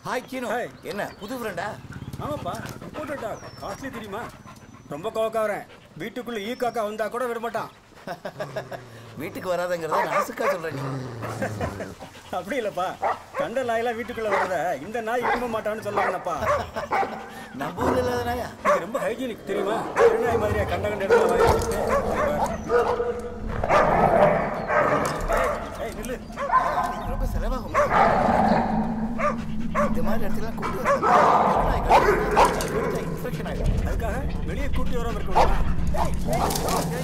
Hi கீனு Hi. என்ன புது ஃப்ரெண்டா ஆமாப்பா போட்டுட்டா காஸ்ட்லி தெரியுமா ரொம்ப கோவக்காரன் வீட்டுக்குள்ள ஈ காக்கா வந்தா கூட விட மாட்டான் வீட்டுக்கு வராதங்கிறத நாசுக்கா சொல்றேன் நீ அப்படி இல்லப்பா கண்ட நாயெல்லாம் வீட்டுக்குள்ள வரத இந்த நாய் விரும்ப மாட்டான்னு சொல்லாங்கப்பா நம்ம ஊர்ல இல்லாத நாயா இது ரொம்ப ஹைஜீனிக் தெரியுமா திருநாய் மாதிரியா கண்ட கண்ட இடத்துல வாங்கி வச்சுட்டு. ஏய், ஏய், நில்லு இது ரொம்ப செலவாகும் இந்த மாதிரி இடத்துல கூட்டு இன்ஃபெக்ஷன் ஆயிடும் அதுக்காக வெளியே கூட்டி வராம இருக்கணும்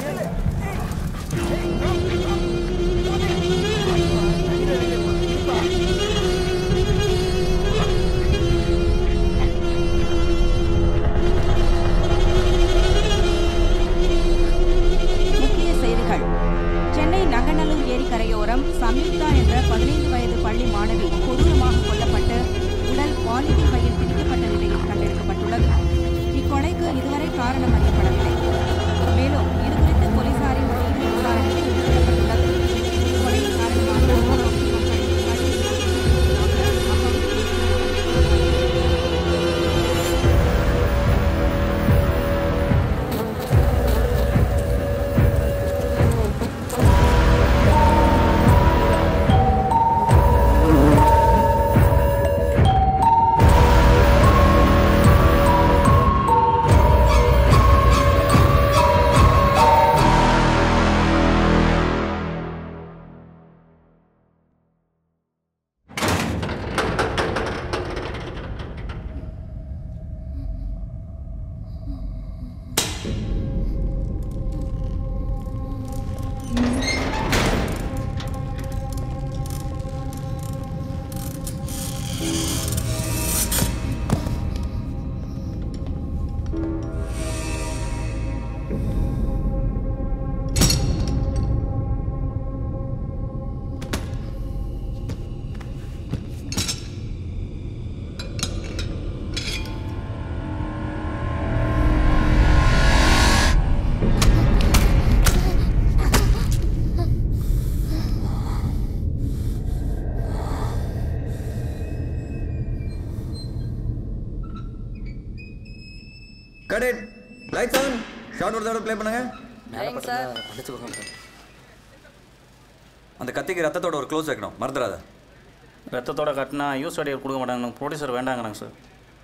முக்கிய செய்திகள் சென்னை நங்கநல்லூர் ஏரி கரையோரம் சம்யுக்தா என்ற பதினைந்து வயது பள்ளி மாணவி கொடூரமாக கொல்லப்பட்டு உடல் பாலித்தீன் பையில் பிடிக்கப்பட்ட நிலையில் கண்டெடுக்கப்பட்டுள்ளது இக்கொலைக்கு இதுவரை காரணம் அறியப்படவில்லை மேலும் இதுகுறித்து போலீசாரின் தீவிர விசாரணைக்கு உத்தரவிடப்பட்டுள்ளது கொலையின் காரணமாக அப்பகுதி மக்கள் கடும் அப்பகுதி cut it lights on short ஒரு தடவை ப்ளே பண்ணுங்க அந்த கத்திக்கு ரத்தத்தோட ஒரு க்ளோஸ் வைக்கணும் மறந்துடாத ரத்தத்தோட கட்டினா யூஸ் அடியர் கொடுக்க மாட்டாங்க ப்ரொடியூசர் வேண்டாங்கிறாங்க சார்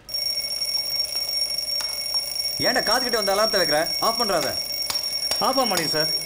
ஏன்டா காதுகிட்ட வந்து அலாரத்தை வைக்கிற ஆஃப் பண்ணுறாத ஆஃப் ஆக மாட்டேங்க சார்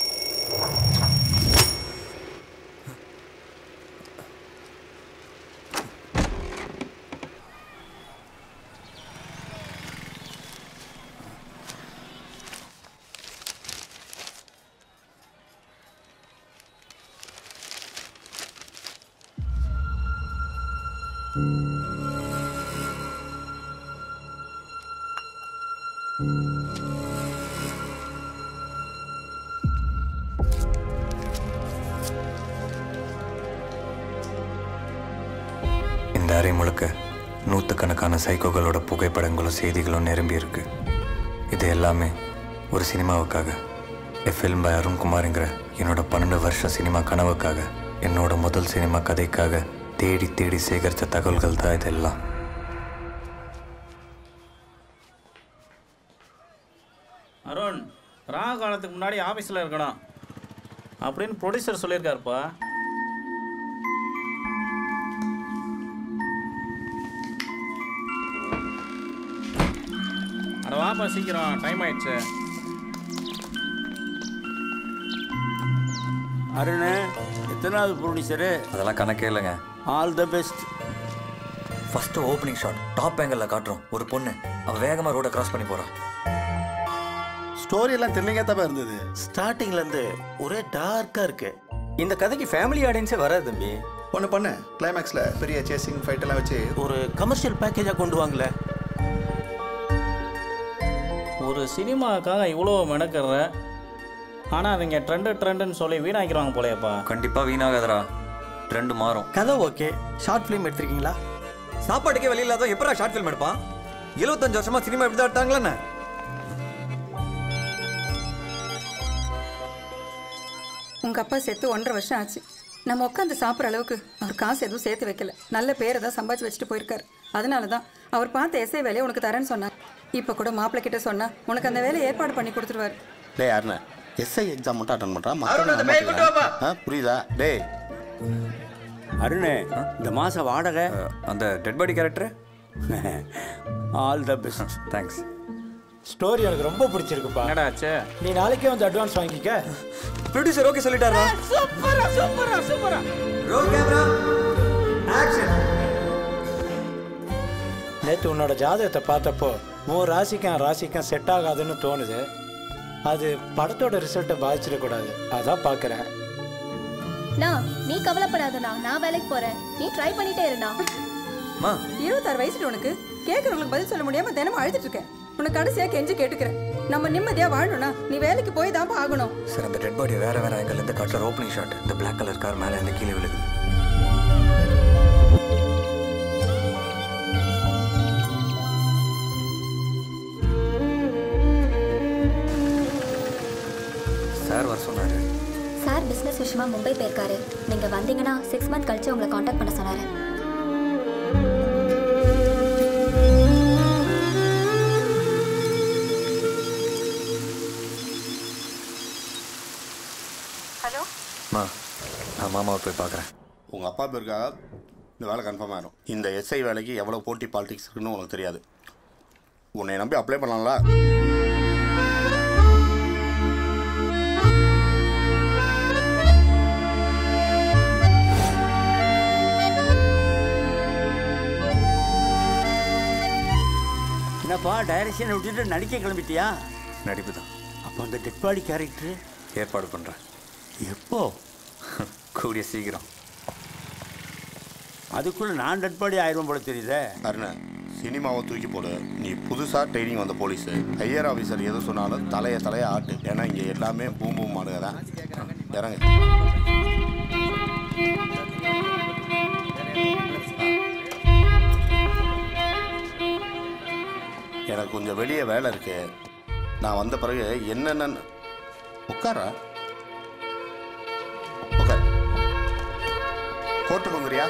இந்த அறை முழுக்க நூற்றுக்கணக்கான சைக்கோகளோட புகைப்படங்களும் செய்திகளும் நிரம்பி இருக்கு இது எல்லாமே ஒரு சினிமாவுக்காக எ ஃபில்ம் பை அருண்குமாருங்கிற என்னோட பன்னெண்டு வருஷம் சினிமா கனவுக்காக என்னோட முதல் சினிமா கதைக்காக தேடி தேடி சேகரித்த தகவல்கள் தான் இதெல்லாம் அருண் ரா காலத்துக்கு முன்னாடி ஆஃபீஸில் இருக்கணும் அப்படின்னு ப்ரொடியூசர் சொல்லியிருக்காருப்பா அட வாப்பா சீக்கிரம் டைம் ஆயிடுச்சு அருண் எத்தனாவது ப்ரொடியூசரு அதெல்லாம் கணக்கே இல்லைங்க all the best first opening shot top ஆங்கிளில் காட்டுறோம் ஒரு பொண்ணு அவள் வேகமாக ரோடை கிராஸ் பண்ணி போகிறான் ஸ்டோரி எல்லாம் த்ரில்லிங்காக தான் இருந்தது ஸ்டார்டிங்ல இருந்து ஒரே டார்க்கா இருக்கு இந்த கதைக்கு ஃபேமிலி ஆடியன்ஸே வராது தம்பி ஒன்று பண்ணு கிளைமேக்ஸில் பெரிய சேசிங் ஃபைட் எல்லாம் வச்சு ஒரு கமர்ஷியல் பேக்கேஜா கொண்டு வாங்கல ஒரு சினிமாவுக்காக இவ்வளோ மெனக்கிற ஆனால் அவங்க ட்ரெண்டு ட்ரெண்டுன்னு சொல்லி வீணாக்கிடுவாங்க போலையப்பா கண்டிப்பாக வீணாகாதடா ட்ரெண்டு மாறும் கதை ஓகே ஷார்ட் ஃபிலிம் எடுத்திருக்கீங்களா சாப்பாட்டுக்கே வெளியில் இல்லாத எப்படா ஷார்ட் ஃபிலிம் எடுப்பான் இருபத்தஞ்சு வருஷமா சினிமா இப்படி தான் எடுத்தாங்களே உங்க அப்பா செத்து ஒன்றரை வருஷம் ஆச்சு நம்ம உட்காந்து சாப்பிட்ற அளவுக்கு அவர் காசு எதுவும் சேர்த்து வைக்கல நல்ல பேரை தான் சம்பாதிச்சு வச்சுட்டு போயிருக்காரு அதனால தான் அவர் பார்த்த எஸ்ஐ வேலையை உனக்கு தரேன்னு சொன்னார் இப்போ கூட மாப்பிள்ளை கிட்ட சொன்னா உனக்கு அந்த வேலையை ஏற்பாடு பண்ணி கொடுத்துருவாரு டேய் அருண் எஸ்ஐ எக்ஸாம் மட்டும் அட்டன் பண்ணுறான் அருண், அந்த பேய் கொண்டு வாப்பா. ஆ புரியுதா டேய் அருணே இந்த மாதம் வாடகை அந்த dead body character all the best thanks story எனக்கு ரொம்ப பிடிச்சிருக்குப்பா என்னடா ஆச்சு நீ நாளைக்கே வந்து அட்வான்ஸ் வாங்கிக்க ப்ரொடியூசர் ஓகே சொல்லிட்டாரா சூப்பரா சூப்பரா சூப்பரா ரோல் கேமரா ஆக்ஷன் நேற்று உன்னோட ஜாதகத்தை பார்த்தப்போ உன் ராசிக்கும் என் ராசிக்கும் செட் ஆகாதுன்னு தோணுது அது படத்தோட ரிசல்ட்டை பாதிச்சிடக்கூடாது அதான் பார்க்குறேன் நான் நீ கவலைப்படாதண்ணா நான் வேலைக்கு போறேன் நீ ட்ரை பண்ணிட்டே இருண்ணா மா இருபத்தாறு வயசுல உனக்கு கேட்கறவங்களுக்கு பதில் சொல்ல முடியாம தினமும் அழுதுட்டு இருக்கேன் உனக்கு கடைசியா கெஞ்சி கேட்டுக்கிறேன் நம்ம நிம்மதியா வாழணும்னா நீ வேலைக்கு போய் தான்ப்பா ஆகணும் சார் அந்த டெட் பாடி வேற வேற ஆங்கிள் இருந்து காட்டுற ஓப்பனிங் ஷாட் இந்த பிளாக் கலர் கார் மேலே இருந்து கீழே விழுகுது சார் வர சொன்னாரு சார் பிசினஸ் விஷயமா மும்பை போயிருக்காரு நீங்க வந்தீங்கன்னா சிக்ஸ் மந்த் கழிச்சு உங்களை காண்டாக்ட் பண்ண சொன்னாரு ஹலோ மா நான் மாமாவை போய் பார்க்குறேன் உங்கள் அப்பா பேருக்காக இந்த வேலை கன்ஃபார்ம் ஆயிரும் இந்த எஸ்ஐ வேலைக்கு எவ்வளோ போட்டி பாலிடிக்ஸ் இருக்குன்னு உனக்கு தெரியாது உன்னை நம்பி அப்ளை பண்ணலாம்ல என்னப்பா டைரக்ஷனை விட்டுட்டு நடிக்க கிளம்பிட்டியா நடிப்பு தான் அப்போ அந்த டெட் பாடி கேரக்டர் ஏற்பாடு பண்ணுறேன் எப்போ கூடிய சீக்கிரம் அதுக்குள்ள நான் டெட் பாடி ஆயிரம் போல தெரியுதே அருண் சினிமாவை தூக்கி போடு நீ புதுசாக ட்ரைனிங் வந்த போலீஸு ஹையர் ஆஃபீஸர் எது சொன்னாலும் தலையை தலையை ஆட்டு ஏன்னா இங்கே எல்லாமே பூம் பூம் மாடுங்க தான் இறங்கு எனக்கு கொஞ்சம் வெளியே வேலை இருக்கு நான் வந்த பிறகு என்னென்ன உட்காரா உட்கார் கோர்ட்டுக்கு வந்துறியா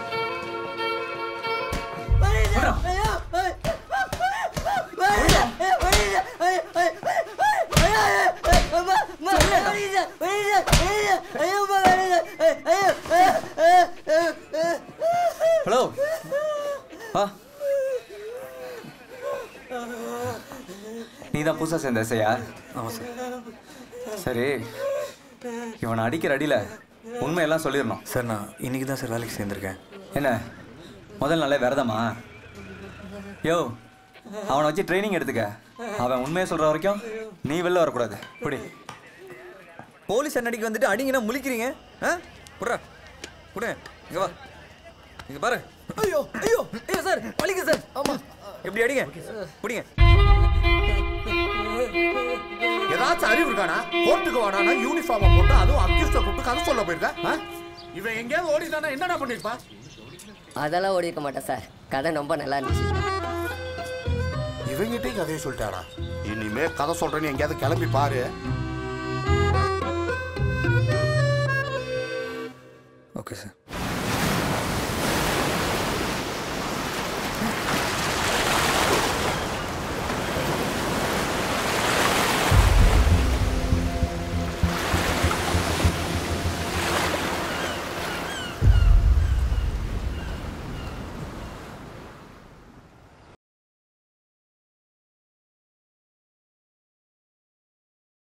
ஹலோ ஆ நீ தான் புதுசாக சேர்ந்த எஸ்ஐயா ஆமாம் சார் சரி இவனை அடிக்கிற அடியில் உண்மையெல்லாம் சொல்லிடணும் சார் நான் இன்னைக்கு தான் சார் வேலைக்கு சேர்ந்துருக்கேன் என்ன முதல் நாளே விரதமா யோ அவனை வச்சு ட்ரைனிங் எடுத்துக்க அவன் உண்மையை சொல்கிற வரைக்கும் நீ வெளில வரக்கூடாது இப்படி போலீஸ் அண்ணடிக்கு வந்துட்டு அடிங்கன்னா முழிக்கிறீங்க ஆ புட்றா புடு இங்க வா இங்க பாரு ஐயோ ஐயோ ஐயோ சார் வலிங்க சார் ஆமா எப்படி அடிங்க புடிங்க ஏதாச்சும் அறிவு இருக்கானா கோர்ட்டுக்கு வாடானா யூனிஃபார்மை போட்டு அதுவும் அக்யூஸ்ட கூப்பிட்டு கதை சொல்ல போயிருக்க ஆ? இவன் எங்கேயாவது ஓடிதானா என்னடா பண்ணிருப்பா அதெல்லாம் ஓடி இருக்க மாட்டேன் சார் கதை ரொம்ப நல்லா இருந்துச்சு இவங்கிட்டையும் கதையை சொல்லிட்டானா இனிமே கதை சொல்றேன்னு எங்கேயாவது கிளம்பி பாரு ஓகே சார்